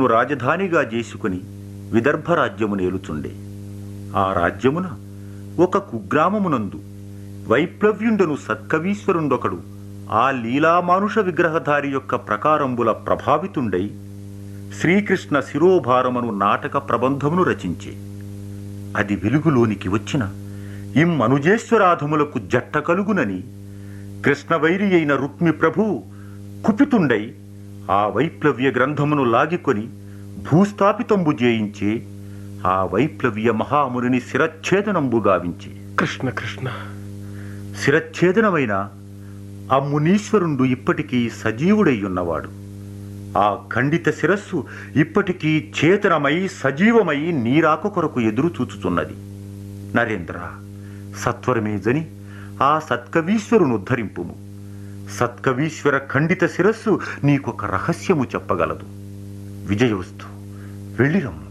రాజధానిగా చేసుకుని విదర్భ రాజ్యము నేలుచుండే ఆ రాజ్యమున ఒక కుగ్రామమునందు వైప్లవ్యుండను సత్కవీశ్వరుండొకడు ఆ లీలామానుష విగ్రహధారి యొక్క ప్రకారంబుల ప్రభావితుండై శ్రీకృష్ణ శిరోభారమను నాటక ప్రబంధమును రచించే అది వెలుగులోనికి వచ్చిన ఇమ్మనుజేశ్వరాధములకు జట్ట కలుగునని కృష్ణవైరి అయిన రుక్మి ప్రభు కుపితుండై ఆ వైప్లవ్య గ్రంథమును లాగికొని భూస్థాపితంబు చేయించే ఆ వైప్లవ్య మహామునిని శిరచ్ఛేదనంబు గావించే కృష్ణ కృష్ణ శిరచ్ఛేదనమైన ఆ మునీశ్వరుండు ఇప్పటికీ సజీవుడై ఉన్నవాడు ఆ ఖండిత శిరస్సు ఇప్పటికీ చేతనమై సజీవమై నీరాకు కొరకు ఎదురు చూచుచున్నది నరేంద్ర సత్వరమే జని ఆ సత్కవీశ్వరును ఉద్ధరింపుము సత్కవీశ్వర ఖండిత శిరస్సు నీకొక రహస్యము చెప్పగలదు విజయోస్తు వెళ్ళిరమ్ము